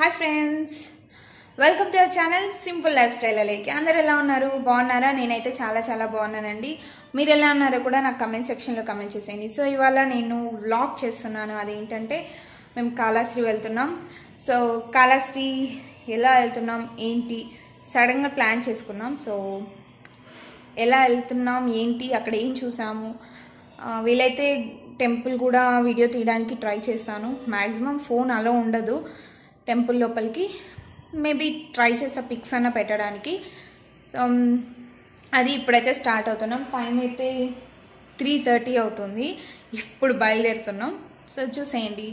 Hi friends welcome to our channel simple life style అలేకి అందరు ఎలా ఉన్నారు బాగున్నారా నేనైతే చాలా చాలా బాగున్నానండి మీరు ఎలా ఉన్నారో కూడా నాకు కమెంట్ సెక్షన్లో కమెంట్ చేసేయండి సో ఇవాళ నేను వ్లాగ్ చేస్తున్నాను అదేంటంటే మేము కాళాశ్రీ వెళ్తున్నాం సో కాళాశ్రీ ఎలా వెళ్తున్నాం ఏంటి సడన్గా ప్లాన్ చేసుకున్నాం సో ఎలా వెళ్తున్నాం ఏంటి అక్కడ ఏం చూసాము ఆ, వీలైతే టెంపుల్ కూడా వీడియో తీయడానికి ట్రై చేస్తాను మ్యాక్సిమం ఫోన్ అలా ఉండదు టెంపుల్ లోపలికి మేబీ ట్రై చేసే పిక్స్ అన్న పెట్టడానికి సో మ్, అది ఇప్పుడైతే స్టార్ట్ అవుతున్నాం టైం అయితే త్రీ థర్టీ అవుతుంది ఇప్పుడు బయలుదేరుతున్నాం సో చూసేయండి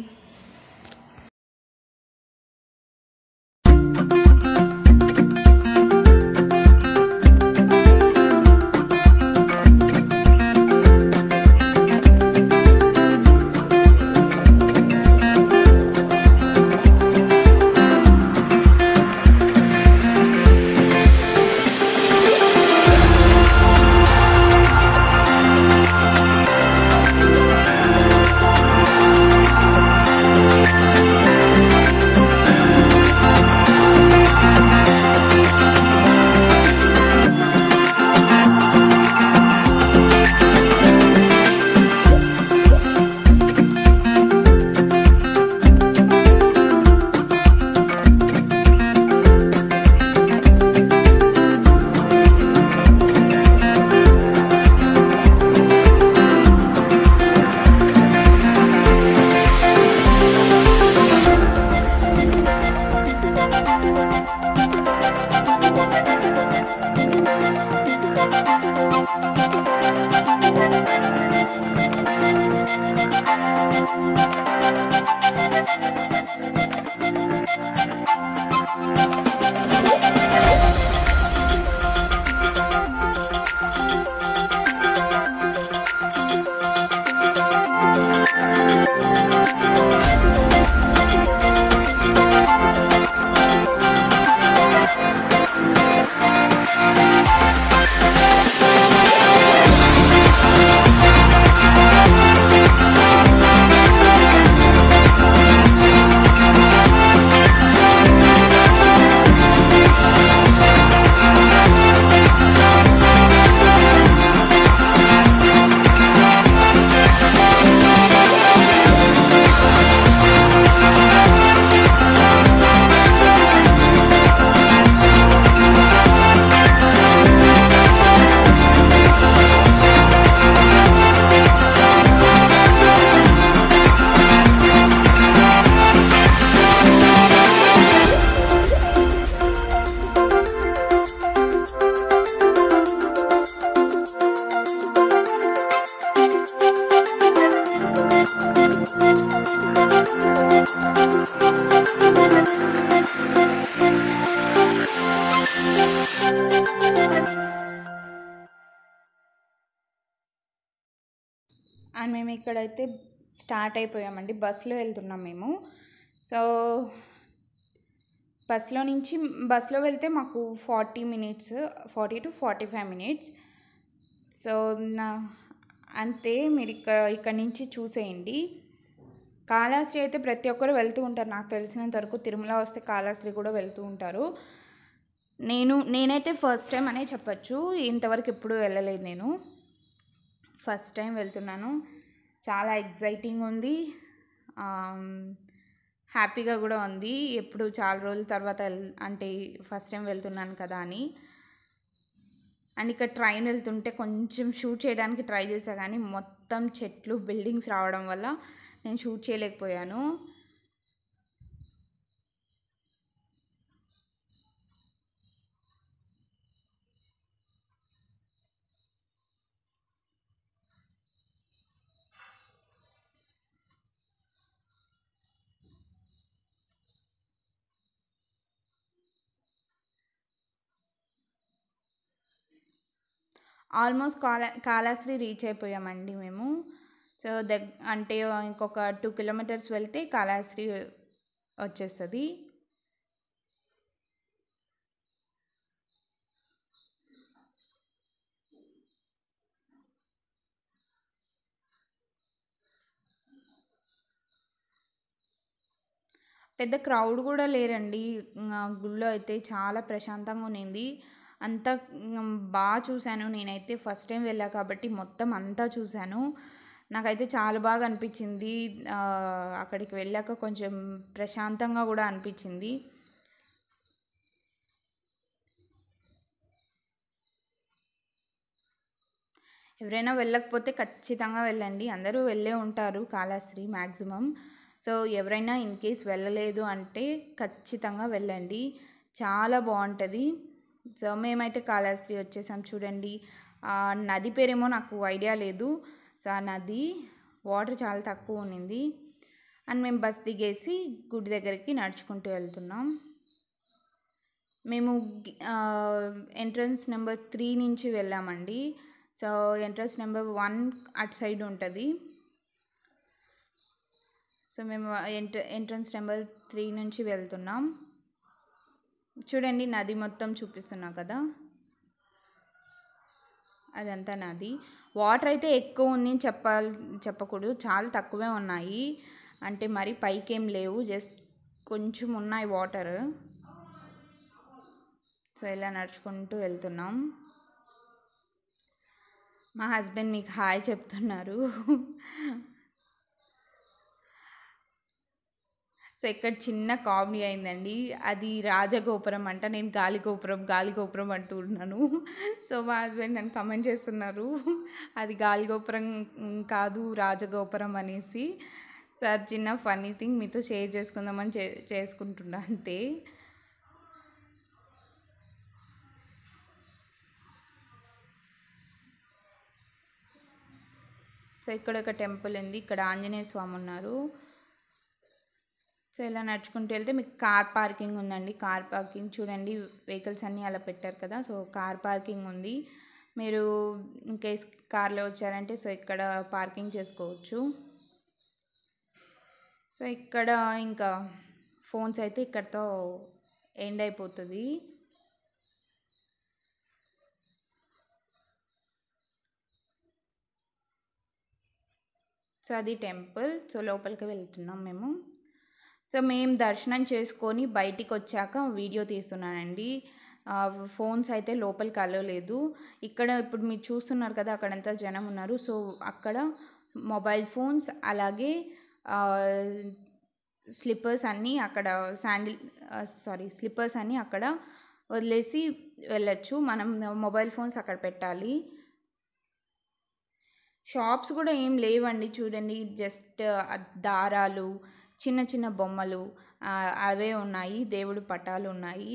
అండ్ మేము ఇక్కడైతే స్టార్ట్ అయిపోయామండి బస్సులో వెళ్తున్నాం మేము సో బస్సులో నుంచి బస్సులో వెళ్తే మాకు forty minutes forty to forty five minutes so నా అంతే మీరు ఇక్కడ ఇక్కడ నుంచి చూసేయండి కాళాశ్రీ అయితే ప్రతి ఒక్కరు వెళ్తూ ఉంటారు నాకు తెలిసినంత వరకు తిరుమల వస్తే కాళాశ్రీ కూడా వెళ్తూ ఉంటారు నేను నేనైతే ఫస్ట్ టైం అనే చెప్పచ్చు ఇంతవరకు ఎప్పుడూ వెళ్ళలేదు నేను ఫస్ట్ టైం వెళ్తున్నాను చాలా ఎగ్జైటింగ్ ఉంది ఆమ్, హ్యాపీగా కూడా ఉంది ఎప్పుడు చాలా రోజుల తర్వాత వెల్- అంటే ఫస్ట్ టైం వెళ్తున్నాను కదా అని అండ్ ఇక్కడ ట్రైన్ వెళ్తుంటే కొంచెం షూట్ చేయడానికి ట్రై చేశా కానీ మొత్తం చెట్లు బిల్డింగ్స్ రావడం వల్ల నేను షూట్ చేయలేకపోయాను ఆల్మోస్ట్ కాళా కాళాశ్రీ రీచ్ అయిపోయామండి మేము సో దగ్ అంటే ఇంకొక టూ కిలోమీటర్స్ వెళ్తే కాళాశ్రీ వచ్చేస్తుంది పెద్ద క్రౌడ్ కూడా లేరండి ఆ, గుళ్ళో అయితే చాలా ప్రశాంతంగా ఉన్నింది అంతా బాగా చూశాను నేనైతే ఫస్ట్ టైం వెళ్ళా కాబట్టి మొత్తం అంతా చూశాను నాకైతే చాలా బాగా అనిపించింది ఆ, అక్కడికి వెళ్ళాక కొంచెం ప్రశాంతంగా కూడా అనిపించింది ఎవరైనా వెళ్ళకపోతే ఖచ్చితంగా వెళ్ళండి అందరూ వెళ్ళే ఉంటారు కాళహస్త్రి మ్యాక్సిమం సో ఎవరైనా ఇన్ కేస్ వెళ్ళలేదు అంటే ఖచ్చితంగా వెళ్ళండి చాలా బాగుంటుంది సో మేమైతే కాళహస్త్రి వచ్చేసాం చూడండి ఆ నది పేరేమో నాకు ఐడియా లేదు సో ఆ నది వాటర్ చాలా తక్కువ ఉన్నింది అండ్ మేము బస్ దిగేసి గుడి దగ్గరికి నడుచుకుంటూ వెళ్తున్నాం మేము ఎంట్రన్స్ నెంబర్ త్రీ నుంచి వెళ్ళామండి సో ఎంట్రన్స్ నెంబర్ వన్ అటు సైడ్ ఉంటుంది సో మేము ఎంట్ర ఎంట్రన్స్ నెంబర్ త్రీ నుంచి వెళ్తున్నాం చూడండి నది మొత్తం చూపిస్తున్నా కదా అదంతా నది వాటర్ అయితే ఎక్కువ ఉంది చెప్పాలి చెప్పకూడదు చాలా తక్కువే ఉన్నాయి అంటే మరి పైకేం లేవు జస్ట్ కొంచెం ఉన్నాయి వాటర్ సో ఇలా నడుచుకుంటూ వెళ్తున్నాం మా హస్బెండ్ మీకు హాయ్ చెప్తున్నారు సో ఇక్కడ చిన్న కామెడీ అయిందండి అది రాజగోపురం అంట నేను గాలి గోపురం గాలి గోపురం అంటూ ఉన్నాను సో మా హస్బెండ్ నన్ను కమెంట్ చేస్తున్నారు అది గాలి గోపురం కాదు రాజగోపురం అనేసి సో అది చిన్న ఫన్నీ థింగ్ మీతో షేర్ చేసుకుందామని చే చేసుకుంటున్నా అంతే సో ఇక్కడ ఒక టెంపుల్ ఉంది ఇక్కడ ఆంజనేయ స్వామి ఉన్నారు సో ఇలా నడుచుకుంటూ వెళ్తే మీకు కార్ పార్కింగ్ ఉందండి కార్ పార్కింగ్ చూడండి వెహికల్స్ అన్నీ అలా పెట్టారు కదా సో కార్ పార్కింగ్ ఉంది మీరు ఇన్ కేస్ కార్లో వచ్చారంటే సో ఇక్కడ పార్కింగ్ చేసుకోవచ్చు సో ఇక్కడ ఇంకా ఫోన్స్ అయితే ఇక్కడతో ఎండ్ అయిపోతుంది సో అది టెంపుల్ సో లోపలికి వెళ్తున్నాం మేము సో మేము దర్శనం చేసుకొని బయటికి వచ్చాక వీడియో తీస్తున్నానండి ఆ, ఫోన్స్ అయితే లోపలికి అలవలేదు ఇక్కడ ఇప్పుడు మీరు చూస్తున్నారు కదా అక్కడంతా జనం ఉన్నారు సో అక్కడ మొబైల్ ఫోన్స్ అలాగే ఆ, స్లిప్పర్స్ అన్నీ అక్కడ శాండిల్ సారీ స్లిప్పర్స్ అన్నీ అక్కడ వదిలేసి వెళ్ళచ్చు మనం మొబైల్ ఫోన్స్ అక్కడ పెట్టాలి షాప్స్ కూడా ఏం లేవండి చూడండి జస్ట్ దారాలు చిన్న చిన్న బొమ్మలు ఆ, అవే ఉన్నాయి దేవుడు పటాలు ఉన్నాయి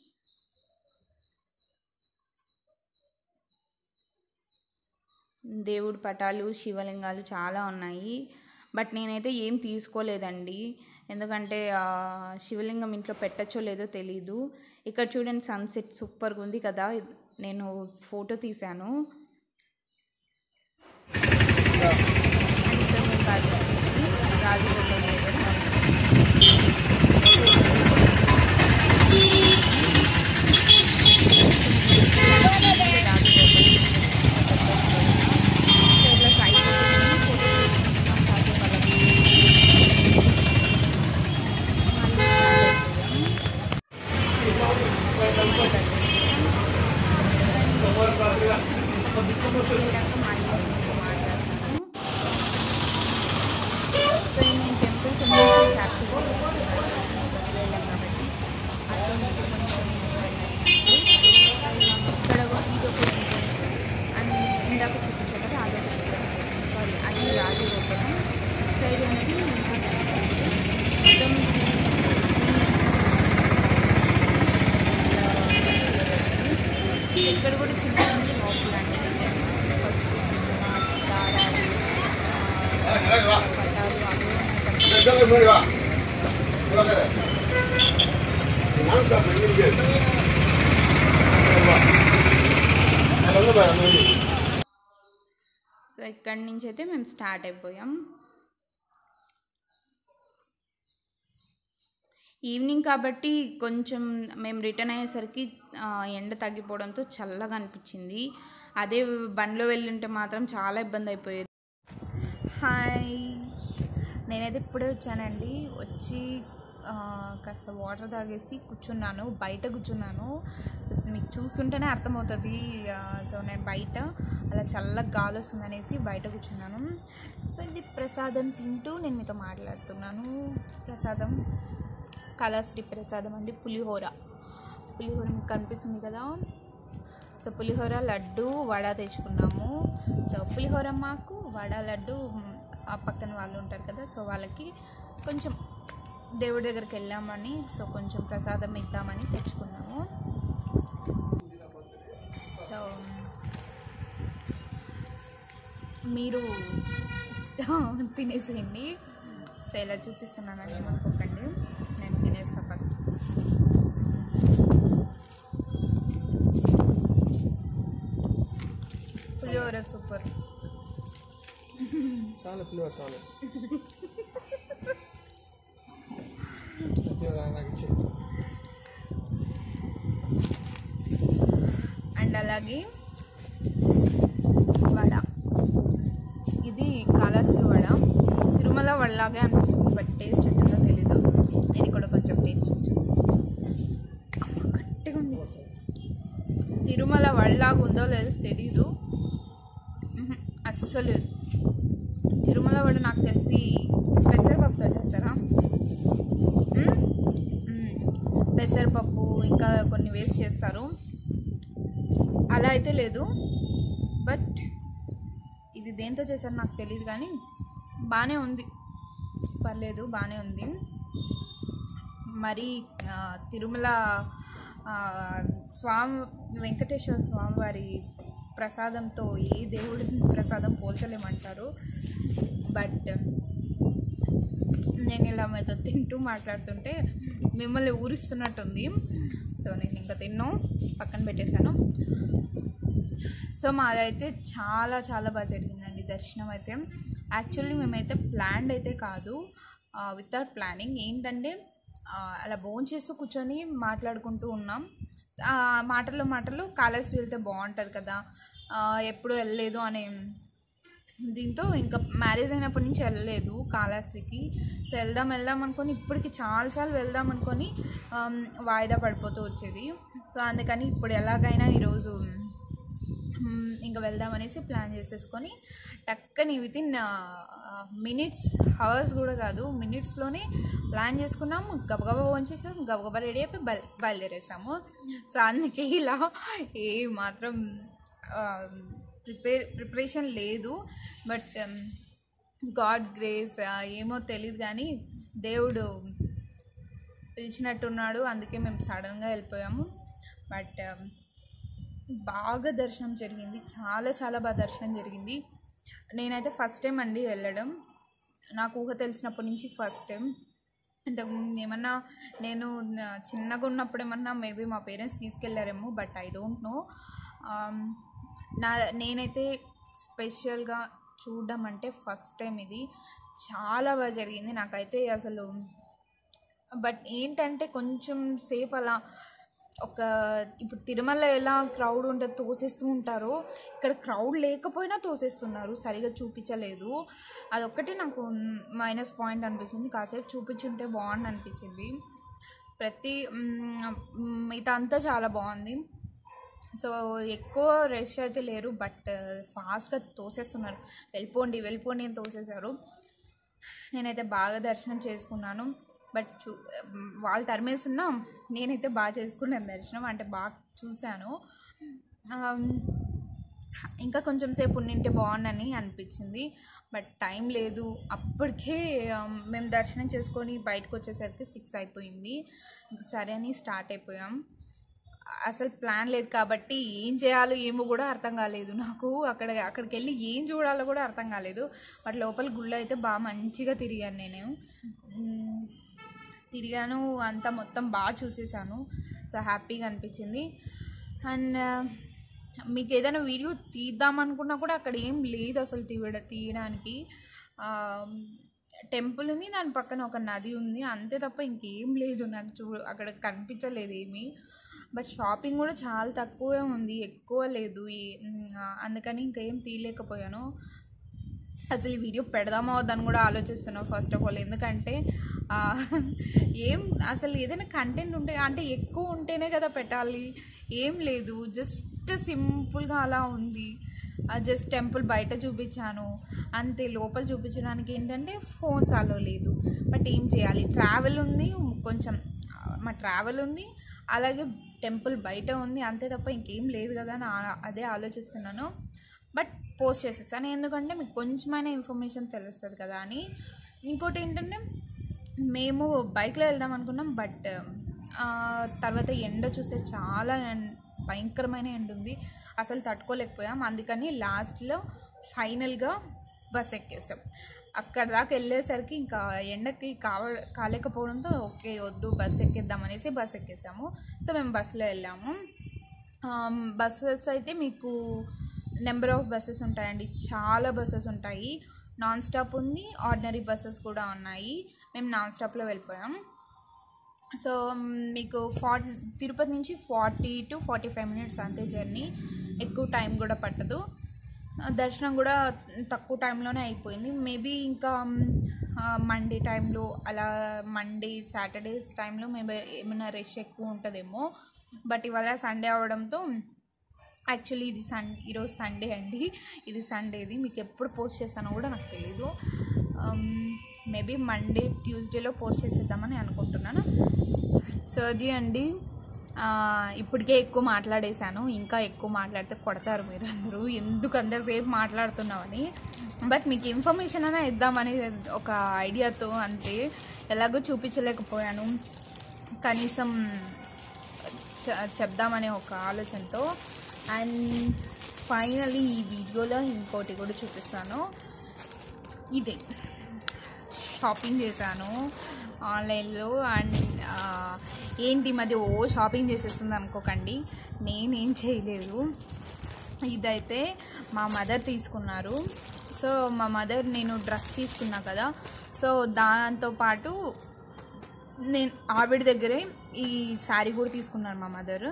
దేవుడి పటాలు శివలింగాలు చాలా ఉన్నాయి బట్ నేనైతే ఏం తీసుకోలేదండి ఎందుకంటే ఆ, శివలింగం ఇంట్లో పెట్టచ్చో లేదో తెలీదు ఇక్కడ చూడండి సన్సెట్ సూపర్గా ఉంది కదా నేను ఫోటో తీశాను ఇక్కడ మేము రాజు- రాజగోపురం దగ్గర సో నేను టెంపుల్ కొంచెం క్యాప్చర్ వెళ్ళాం కాబట్టి అటు ఇటు కొంచెం ఇక్కడ ఒక- ఇది ఒక అండ్ ఇందాక చూపించారు కదా అదొక సారీ అది రాజగోపురం సైడ్ ఉన్నది మొత్తం ఇక్కడ కూడా చిన్న చిన్న షాపులు అనేవి పసుపు కుంకుమ, దారాలు ఆ, పట్టాలు అవి ఉంటాయి. Dale, muere, va. Hola, dale. Lanza, me viene bien. Va. A la nueva, a la nueva. So ఇక్కడి నుంచి అయితే మేము స్టార్ట్ అయిపోయాం ఈవినింగ్ కాబట్టి కొంచెం మేము రిటర్న్ అయ్యేసరికి ఆ, ఎండ తగ్గిపోవడంతో చల్లగా అనిపించింది అదే బండిలో వెళ్ళుంటే మాత్రం చాలా ఇబ్బంది అయిపోయేది హాయ్ నేనైతే ఇప్పుడే వచ్చానండి వచ్చి ఆ, కాస్త వాటర్ తాగేసి కూర్చున్నాను బయట కూర్చున్నాను సో మీకు చూస్తుంటేనే అర్థమవుతుంది ఆ, సో నేను బయట అలా చల్లగా గాలి వస్తుంది అనేసి బయట కూర్చున్నాను సో ఇది ప్రసాదం తింటూ నేను మీతో మాట్లాడుతున్నాను ప్రసాదం కళాశ్రీ ప్రసాదం అండి పులిహోర పులిహోర మీకు కనిపిస్తుంది కదా సో పులిహోర లడ్డు వడ తెచ్చుకున్నాము సో పులిహోర మాకు వడ లడ్డు మ్, ఆ పక్కన వాళ్ళు ఉంటారు కదా సో వాళ్ళకి కొంచెం దేవుడి దగ్గరికి వెళ్ళామని సో కొంచెం ప్రసాదం ఇద్దామని తెచ్చుకున్నాము సో మీరు తినేసేయండి సో ఇలా చూపిస్తున్నాను ఏమనుకోకండి నేను తినేస్తా ఫస్ట్ పులిహోర సూపర్ చాలు పిల్లలు చాలు కొద్దిగా నాకు ఇచ్చి అండ్ అలాగే వడ ఇది కాళహస్తి వడ తిరుమల వడలాగే అనిపిస్తుంది బట్ టేస్ట్ ఎట్టుందో తెలీదు ఇది కూడా కొంచెం టేస్ట్ ఇస్తుంది అమ్మ, గట్టిగా ఉంది తిరుమల వడలాగా ఉందో లేదో తెలీదు మ్హూ, అస్సలు లేదు. తిరుమల వడ నాకు తెలిసి పెసరపప్పుతో చేస్తారా మ్? మ్. పెసరపప్పు ఇంకా కొన్ని వేస్ట్ చేస్తారు అలా అయితే లేదు బట్ ఇది దేంతో చేశారో నాకు తెలియదు కానీ బాగానే ఉంది పర్లేదు బాగానే ఉంది మరి ఆ, తిరుమల ఆ, స్వామి వెంకటేశ్వర స్వామి వారి ప్రసాదంతో ఏ దేవుడి ప్రసాదం పోల్చలేమంటారు బట్ నేను ఇలా మీతో తింటూ మాట్లాడుతుంటే మిమ్మల్ని ఊరిస్తున్నట్టుంది సో నేను ఇంకా తిన్నాను పక్కన పెట్టేశాను సో మాదైతే చాలా చాలా బాగా జరిగిందండి దర్శనం అయితే యాక్చువల్లీ మేమైతే ప్లాన్డ్ అయితే కాదు వితౌట్ ప్లానింగ్ ఏంటంటే ఆ, అలా భోజనం చేస్తూ కూర్చొని మాట్లాడుకుంటూ ఉన్నాం ఆ, మాటల్లో మాటలు కాళేశ్వరి వెళ్తే బాగుంటుంది కదా ఆ, ఎప్పుడు వెళ్ళలేదు అనే దీంతో ఇంకా మ్యారేజ్ అయినప్పటి నుంచి వెళ్ళలేదు కాళహస్తికి సో వెళ్దాం వెళ్దాం అనుకొని ఇప్పటికి చాలాసార్లు వెళ్దాం అనుకొని ఆమ్, వాయిదా పడిపోతూ వచ్చేది సో అందుకని ఇప్పుడు ఎలాగైనా ఈరోజు మ్, ఇంకా వెళ్దాం అనేసి ప్లాన్ చేసేసుకొని టక్కని విత్ ఇన్ మినిట్స్ హవర్స్ కూడా కాదు మినిట్స్లోనే ప్లాన్ చేసుకున్నాము గబగబా వంచేసాం గబగబా రెడీ అయిపోయి బయలు బయలుదేరేసాము సో అందుకే ఇలా ఏ మాత్రం ప్రిపేర్ ప్రిపరేషన్ లేదు బట్ గాడ్ గ్రేస్ ఏమో తెలియదు కానీ దేవుడు పిలిచినట్టున్నాడు అందుకే మేము సడన్గా వెళ్ళిపోయాము బట్ బాగా దర్శనం జరిగింది చాలా చాలా బాగా దర్శనం జరిగింది నేనైతే ఫస్ట్ టైం అండి వెళ్ళడం నాకు ఊహ తెలిసినప్పటి నుంచి ఫస్ట్ టైం ఇంతకుముందు ఏమన్నా నేను నా- చిన్నగా ఉన్నప్పుడు ఏమన్నా మేబీ మా పేరెంట్స్ తీసుకెళ్ళారేమో బట్ ఐ డోంట్ నో నా నేనైతే స్పెషల్గా చూడడం అంటే ఫస్ట్ టైం ఇది చాలా బాగా జరిగింది నాకైతే అసలు బట్ ఏంటంటే కొంచెం సేపు అలా ఒక ఇప్పుడు తిరుమల ఎలా క్రౌడ్ ఉంటే తోసేస్తూ ఉంటారో ఇక్కడ క్రౌడ్ లేకపోయినా తోసేస్తున్నారు సరిగా చూపించలేదు అదొక్కటే నాకు మైనస్ పాయింట్ అనిపించింది కాసేపు చూపించుంటే బాగుంది అనిపించింది ప్రతి మ్, మిగతా అంతా చాలా బాగుంది సో ఎక్కువ రష్ అయితే లేరు బట్ ఫాస్ట్గా తోసేస్తున్నారు వెళ్ళిపోండి వెళ్ళిపోండి అని తోసేశారు నేనైతే బాగా దర్శనం చేసుకున్నాను బట్ చూ వాళ్ళు తరిమేస్తున్నా నేనైతే బాగా చేసుకున్నాను దర్శనం అంటే బాగా చూశాను ఆమ్, ఇంకా కొంచెం సేపు ఉండింటే బాగుండని అనిపించింది బట్ టైం లేదు అప్పటికే ఆమ్, మేము దర్శనం చేసుకొని బయటకు వచ్చేసరికి సిక్స్ అయిపోయింది ఇంకా సరే అని స్టార్ట్ అయిపోయాం అసలు ప్లాన్ లేదు కాబట్టి ఏం చేయాలో ఏమో కూడా అర్థం కాలేదు నాకు అక్కడ అక్కడికి వెళ్ళి ఏం చూడాలో కూడా అర్థం కాలేదు బట్ లోపల గుళ్ళు అయితే బాగా మంచిగా తిరిగాను నేను మ్, తిరిగాను అంతా మొత్తం బాగా చూసేసాను సో హ్యాపీగా అనిపించింది అండ్ మీకు ఏదైనా వీడియో తీద్దాం అనుకున్నా కూడా అక్కడ ఏం లేదు అసలు తీయడ తీయడానికి టెంపుల్ ఉంది దాని పక్కన ఒక నది ఉంది అంతే తప్ప ఇంకేం లేదు నాకు చూ అక్కడ కనిపించలేదు ఏమీ బట్ షాపింగ్ కూడా చాలా తక్కువే ఉంది ఎక్కువ లేదు ఈ- మ్, అందుకని ఇంకేం తీయలేకపోయాను అసలు ఈ వీడియో పెడదామా వద్దని కూడా ఆలోచిస్తున్నాను ఫస్ట్ ఆఫ్ ఆల్ ఎందుకంటే ఆ, ఏం అసలు ఏదైనా కంటెంట్ ఉంటే అంటే ఎక్కువ ఉంటేనే కదా పెట్టాలి ఏం లేదు జస్ట్ సింపుల్గా అలా ఉంది జస్ట్ టెంపుల్ బయట చూపించాను అంతే లోపల చూపించడానికి ఏంటంటే ఫోన్స్ అలో లేదు బట్ ఏం చేయాలి ట్రావెల్ ఉంది కొంచెం ఆ, మా ట్రావెల్ ఉంది అలాగే టెంపుల్ బయట ఉంది అంతే తప్ప ఇంకేం లేదు కదా అని ఆ- అదే ఆలోచిస్తున్నాను బట్ పోస్ట్ చేసేస్తాను ఎందుకంటే మీకు కొంచెమైనా ఇన్ఫర్మేషన్ తెలుస్తుంది కదా అని ఇంకోటి ఏంటంటే మేము బైక్లో వెళ్దాం అనుకున్నాం బట్ ఆ, తర్వాత ఎండ చూస్తే చాలా ఎన్- భయంకరమైన ఎండ ఉంది అసలు తట్టుకోలేకపోయాం అందుకని లాస్ట్లో ఫైనల్గా బస్ ఎక్కేసాం అక్కడ దాకా వెళ్ళేసరికి ఇంకా ఎండకి కావ కాలేకపోవడంతో ఓకే వద్దు బస్ ఎక్కేద్దాం అనేసి బస్ ఎక్కేసాము సో మేము బస్సులో వెళ్ళాము బస్సెస్ అయితే మీకు నెంబర్ ఆఫ్ బస్సెస్ ఉంటాయండి చాలా బస్సెస్ ఉంటాయి నాన్ స్టాప్ ఉంది ఆర్డినరీ బస్సెస్ కూడా ఉన్నాయి మేము నాన్ స్టాప్లో వెళ్ళిపోయాం సో మ్, మీకు ఫార్టీ తిరుపతి నుంచి forty to forty five minutes అంతే జర్నీ ఎక్కువ టైం కూడా పట్టదు ఆ, దర్శనం కూడా తక్కువ టైంలోనే అయిపోయింది మేబీ ఇంకా మండే టైంలో అలా మండే సాటర్డేస్ టైంలో మేబీ ఏమైనా రష్ ఎక్కువ ఉంటుందేమో బట్ ఇవాళ సండే అవడంతో యాక్చువల్లీ ఇది సన్ ఈరోజు సండే అండి ఇది సండేది మీకు ఎప్పుడు పోస్ట్ చేస్తానో కూడా నాకు తెలీదు మేబీ మండే ట్యూస్డేలో పోస్ట్ చేసేద్దామని అనుకుంటున్నాను సో అది అండి ఆ, ఇప్పటికే ఎక్కువ మాట్లాడేశాను ఇంకా ఎక్కువ మాట్లాడితే కొడతారు మీరు అందరూ ఎందుకు అంతసేపు మాట్లాడుతున్నామని బట్ మీకు ఇన్ఫర్మేషన్ అయినా ఇద్దామని ఒక ఐడియాతో అంతే ఎలాగో చూపించలేకపోయాను కనీసం చె- చెప్దామనే ఒక ఆలోచనతో అండ్ ఫైనలీ ఈ వీడియోలో ఇంకోటి కూడా చూపిస్తాను ఇదే షాపింగ్ చేశాను ఆన్లైన్లో అండ్ ఆ, ఏంటి ఈ మధ్య ఓ షాపింగ్ చేసేస్తుంది అనుకోకండి నేనేం చేయలేదు ఇదైతే మా మదర్ తీసుకున్నారు సో మా మదర్ నేను డ్రెస్ తీసుకున్నా కదా సో దాంతో పాటు నేను ఆవిడ దగ్గరే ఈ శారీ కూడా తీసుకున్నాను మా మదర్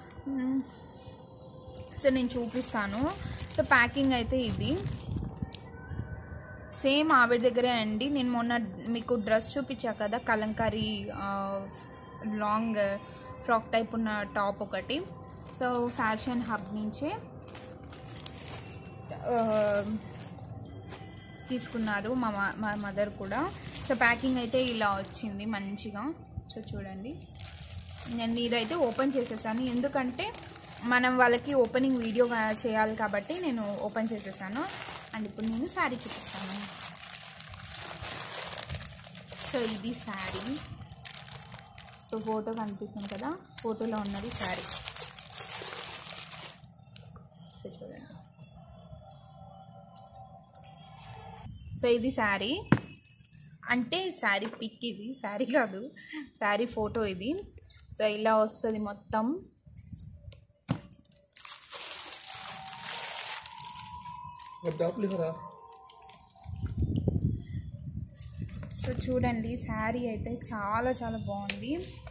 సో నేను చూపిస్తాను సో ప్యాకింగ్ అయితే ఇది సేమ్ ఆవిడ దగ్గరే అండి నేను మొన్న మీకు డ్రెస్ చూపించా కదా కలంకారీ ఆ, లాంగ్ ఫ్రాక్ టైప్ ఉన్న టాప్ ఒకటి సో ఫ్యాషన్ హబ్ నుంచే ఆ, తీసుకున్నారు మా మ- మా మదర్ కూడా సో ప్యాకింగ్ అయితే ఇలా వచ్చింది మంచిగా సో చూడండి నేను ఇదైతే ఓపెన్ చేసేసాను ఎందుకంటే మనం వాళ్ళకి ఓపెనింగ్ వీడియో గా- చేయాలి కాబట్టి నేను ఓపెన్ చేసేసాను అండ్ ఇప్పుడు నేను శారీ చూపిస్తాను సో ఇది శారీ సో ఫోటో కనిపిస్తుంది కదా ఫోటోలో ఉన్నది శారీ సో చూడండి సో ఇది శారీ అంటే శారీ పిక్ ఇది శారీ కాదు శారీ ఫోటో ఇది సో ఇలా వస్తుంది మొత్తం డాప్ లిఖరా సో చూడండి శారీ అయితే చాలా చాలా బాగుంది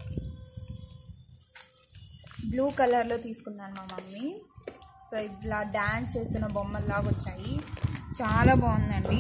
బ్లూ కలర్లో తీసుకున్నాను మా మమ్మీ సో ఇట్లా డ్యాన్స్ చేస్తున్న బొమ్మల్లాగా వచ్చాయి చాలా బాగుందండి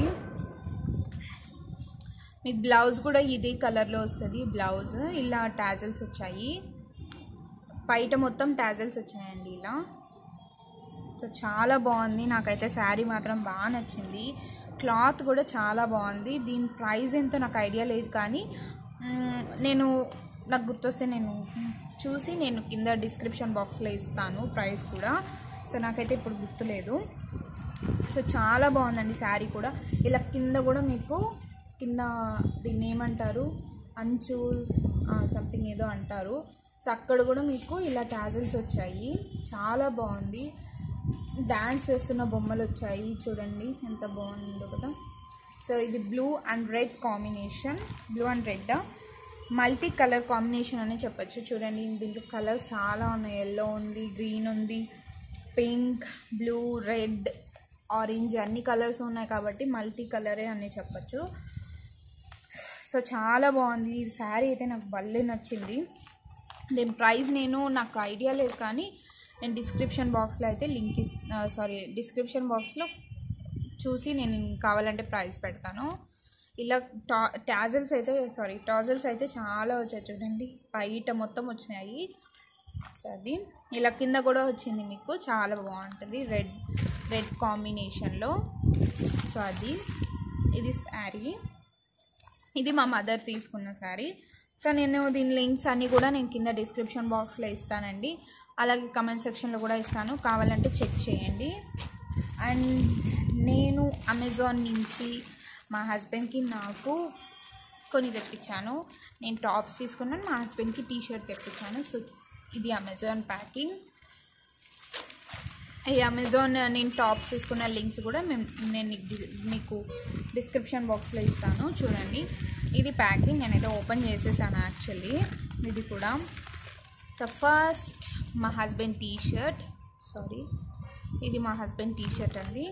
మీకు బ్లౌజ్ కూడా ఇదే కలర్లో వస్తుంది బ్లౌజ్ ఇలా టాజల్స్ వచ్చాయి బయట మొత్తం టాజల్స్ వచ్చాయండి ఇలా సో చాలా బాగుంది నాకైతే శారీ మాత్రం బాగా నచ్చింది క్లాత్ కూడా చాలా బాగుంది దీని ప్రైస్ ఎంతో నాకు ఐడియా లేదు కానీ మ్, నేను నాకు గుర్తొస్తే నేను చూసి నేను కింద డిస్క్రిప్షన్ బాక్స్లో ఇస్తాను ప్రైస్ కూడా సో నాకైతే ఇప్పుడు గుర్తులేదు సో చాలా బాగుందండి శారీ కూడా ఇలా కింద కూడా మీకు కింద దీన్ని ఏమంటారు అంచు సంథింగ్ ఏదో అంటారు సో అక్కడ కూడా మీకు ఇలా టాజల్స్ వచ్చాయి చాలా బాగుంది డాన్స్ వేస్తున్న బొమ్మలు వచ్చాయి చూడండి ఎంత బాగుందో కదా సో ఇది blue and red combination blue and red multi colour combination అని చెప్పొచ్చు చూడండి దీంట్లో కలర్స్ చాలా ఉన్నాయి ఎల్లో ఉంది గ్రీన్ ఉంది పింక్ బ్లూ రెడ్ ఆరెంజ్ అన్ని కలర్స్ ఉన్నాయి కాబట్టి మల్టీ కలరే అని చెప్పొచ్చు సో చాలా బాగుంది ఈ శారీ అయితే నాకు భలే నచ్చింది దీని ప్రైస్ నేను నాకు ఐడియా లేదు కానీ నేను డిస్క్రిప్షన్ బాక్స్లో అయితే లింక్ ఇస్ సారీ డిస్క్రిప్షన్ బాక్స్లో చూసి నేను కావాలంటే ప్రైస్ పెడతాను ఇలా టా టాజల్స్ అయితే సారీ టాజల్స్ అయితే చాలా వచ్చాయి చూడండి బయట మొత్తం వచ్చినాయి సో అది ఇలా కింద కూడా వచ్చింది మీకు చాలా బాగుంటుంది రెడ్ రెడ్ కాంబినేషన్లో సో అది ఇది శారీ ఇది మా మదర్ తీసుకున్న శారీ సో నేను దీని లింక్స్ అన్నీ కూడా నేను కింద డిస్క్రిప్షన్ బాక్స్లో ఇస్తానండి అలాగే కమెంట్ సెక్షన్లో కూడా ఇస్తాను కావాలంటే చెక్ చేయండి అండ్ నేను అమెజాన్ నుంచి మా హస్బెండ్కి నాకు కొన్ని తెప్పించాను నేను టాప్స్ తీసుకున్నాను మా హస్బెండ్కి టీ షర్ట్ తెప్పించాను సో ఇది అమెజాన్ ప్యాకింగ్ ఈ అమెజాన్ నేను టాప్స్ తీసుకున్న లింక్స్ కూడా మేము నేను నీకు డి- మీకు డిస్క్రిప్షన్ బాక్స్లో ఇస్తాను చూడండి ఇది ప్యాకింగ్ నేనైతే ఓపెన్ చేసేసాను యాక్చువల్లీ ఇది కూడా సో ఫస్ట్ మా హస్బెండ్ టీ షర్ట్ సారీ ఇది మా హస్బెండ్ టీ షర్ట్ అండి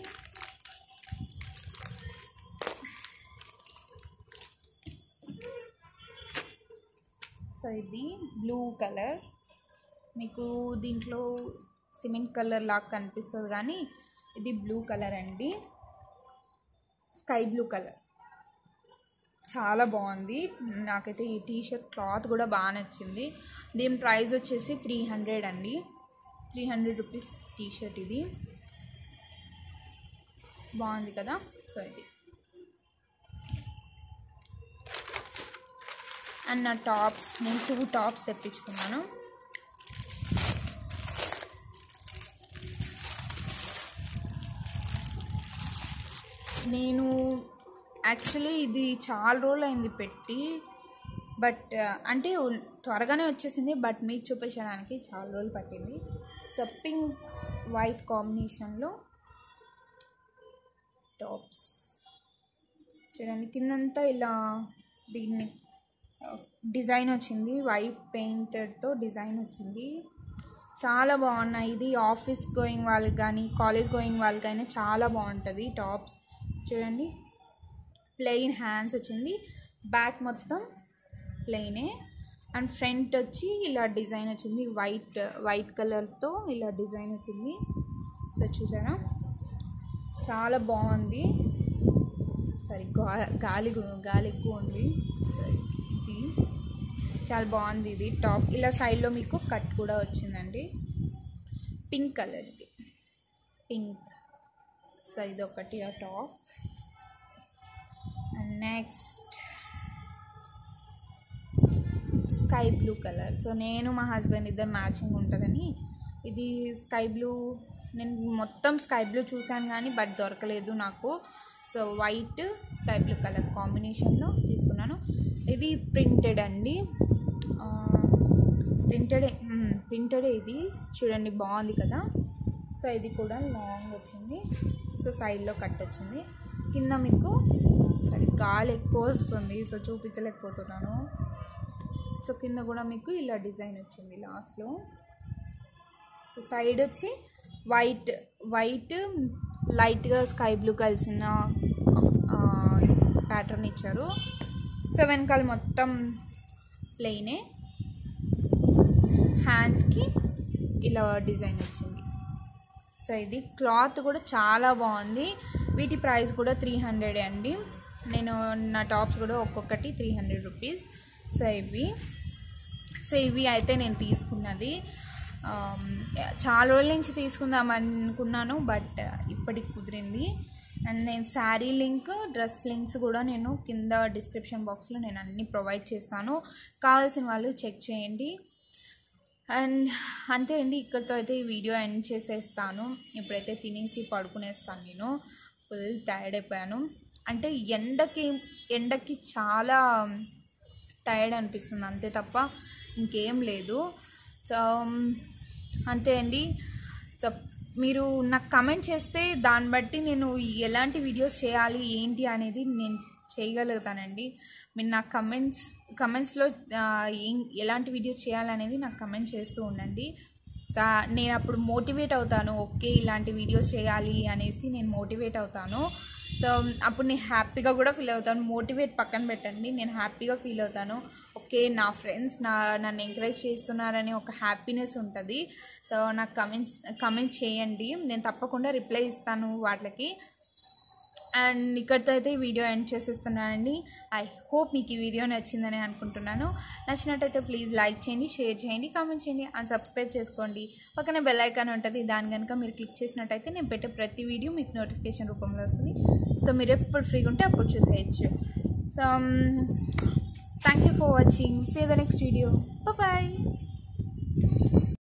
సో ఇది బ్లూ కలర్ మీకు దీంట్లో సిమెంట్ కలర్ లాగా కనిపిస్తుంది కానీ ఇది బ్లూ కలర్ అండి స్కై బ్లూ కలర్ చాలా బాగుంది నాకైతే ఈ టీ షర్ట్ క్లాత్ కూడా బాగా నచ్చింది దీని ప్రైస్ వచ్చేసి త్రీ హండ్రెడ్ అండి three hundred rupees T shirt ఇది బాగుంది కదా సో ఇది అండ్ నా టాప్స్ నేను టూ టాప్స్ తెప్పించుకున్నాను నేను యాక్చువల్లీ ఇది చాలా రోజులు అయింది పెట్టి బట్ అంటే ఉన్- త్వరగానే వచ్చేసింది బట్ మీకు చూపించడానికి చాలా రోజులు పట్టింది సో పింక్ వైట్ కాంబినేషన్లో టాప్స్ చూడండి కిందంతా ఇలా దీన్ని డిజైన్ వచ్చింది వైట్ పెయింటెడ్తో డిజైన్ వచ్చింది చాలా బాగున్నాయి ఇది ఆఫీస్ గోయింగ్ వాళ్ళకి కానీ కాలేజ్ గోయింగ్ వాళ్ళకైనా చాలా బాగుంటుంది టాప్స్ చూడండి ప్లెయిన్ హ్యాండ్స్ వచ్చింది బ్యాక్ మొత్తం ప్లెయినే అండ్ ఫ్రంట్ వచ్చి ఇలా డిజైన్ వచ్చింది వైట్ వైట్ కలర్తో ఇలా డిజైన్ వచ్చింది సో చూసారా చాలా బాగుంది సారీ గా గాలి గు- గాలి ఎక్కువ ఉంది సరే ఇది చాలా బాగుంది ఇది టాప్ ఇలా సైడ్లో మీకు కట్ కూడా వచ్చిందండి పింక్ కలర్ ఇది పింక్ సో ఇది ఒకటి ఆ top and next sky blue colour so నేను మా హస్బెండ్ ఇద్దరు మ్యాచింగ్ ఉంటుందని ఇది స్కై బ్లూ నేను మొత్తం స్కై బ్లూ చూశాను కానీ బట్ దొరకలేదు నాకు so white sky blue colour కాంబినేషన్లో తీసుకున్నాను ఇది ప్రింటెడ్ అండి ప్రింటెడ్ ప్రింటెడ్ ఇది చూడండి బాగుంది కదా సో ఇది కూడా లాంగ్ వచ్చింది సో సైడ్లో కట్ వచ్చింది కింద మీకు సరే గాలి ఎక్కువ వస్తుంది సో చూపించలేకపోతున్నాను సో కింద కూడా మీకు ఇలా డిజైన్ వచ్చింది లాస్ట్లో సో సైడ్ వచ్చి వైట్ వైట్ లైట్గా స్కై బ్లూ కలిసిన ప్యాటర్న్ ఇచ్చారు సో వెనకాల మొత్తం ప్లెయినే హ్యాండ్స్కి ఇలా డిజైన్ వచ్చింది సో ఇది క్లాత్ కూడా చాలా బాగుంది వీటి ప్రైస్ కూడా త్రీ హండ్రెడ్ అండి నేను నా టాప్స్ కూడా ఒక్కొక్కటి త్రీ హండ్రెడ్ రూపీస్ సో ఇవి సో ఇవి అయితే నేను తీసుకున్నది ఆమ్, చాలా రోజుల నుంచి తీసుకుందాం అనుకున్నాను బట్ ఇప్పటికి కుదిరింది అండ్ నేను శారీ లింక్ డ్రెస్ లింక్స్ కూడా నేను కింద డిస్క్రిప్షన్ బాక్స్లో నేను అన్నీ ప్రొవైడ్ చేస్తాను కావాల్సిన వాళ్ళు చెక్ చేయండి అండ్ అంతే అండి ఇక్కడితో అయితే ఈ వీడియో ఎండ్ చేసేస్తాను ఇప్పుడైతే తినేసి పడుకునేస్తాను నేను ఫుల్ టైర్డ్ అయిపోయాను అంటే ఎండకి ఎండకి చాలా టైర్డ్ అనిపిస్తుంది అంతే తప్ప ఇంకేం లేదు సో అంతే అండి సో మీరు నాకు కమెంట్ చేస్తే దాన్ని బట్టి నేను ఎలాంటి వీడియోస్ చేయాలి ఏంటి అనేది నేను చేయగలుగుతానండి మీరు నాకు కమెంట్స్ కమెంట్స్లో ఏం ఎలాంటి వీడియోస్ చేయాలనేది నాకు కమెంట్ చేస్తూ ఉండండి సో నేను అప్పుడు మోటివేట్ అవుతాను ఓకే ఇలాంటి వీడియోస్ చేయాలి అనేసి నేను మోటివేట్ అవుతాను సో అప్పుడు నేను హ్యాపీగా కూడా ఫీల్ అవుతాను మోటివేట్ పక్కన పెట్టండి నేను హ్యాపీగా ఫీల్ అవుతాను ఓకే నా ఫ్రెండ్స్ నా నన్ను ఎంకరేజ్ చేస్తున్నారని ఒక హ్యాపీనెస్ ఉంటుంది సో నాకు కమెంట్స్ కమెంట్ చేయండి నేను తప్పకుండా రిప్లై ఇస్తాను వాటికి అండ్ ఇక్కడితో అయితే ఈ వీడియో ఎండ్ చేసేస్తున్నానండి ఐ హోప్ మీకు ఈ వీడియో నచ్చిందని అనుకుంటున్నాను నచ్చినట్టయితే ప్లీజ్ లైక్ చేయండి షేర్ చేయండి కామెంట్ చేయండి అండ్ సబ్స్క్రైబ్ చేసుకోండి పక్కనే బెల్ ఐకాన్ ఉంటుంది దాని కనుక మీరు క్లిక్ చేసినట్టయితే నేను పెట్టే ప్రతి వీడియో మీకు నోటిఫికేషన్ రూపంలో వస్తుంది సో మీరు ఎప్పుడు ఫ్రీగా ఉంటే అప్పుడు చూసేయచ్చు so thank you for watching see the next video bye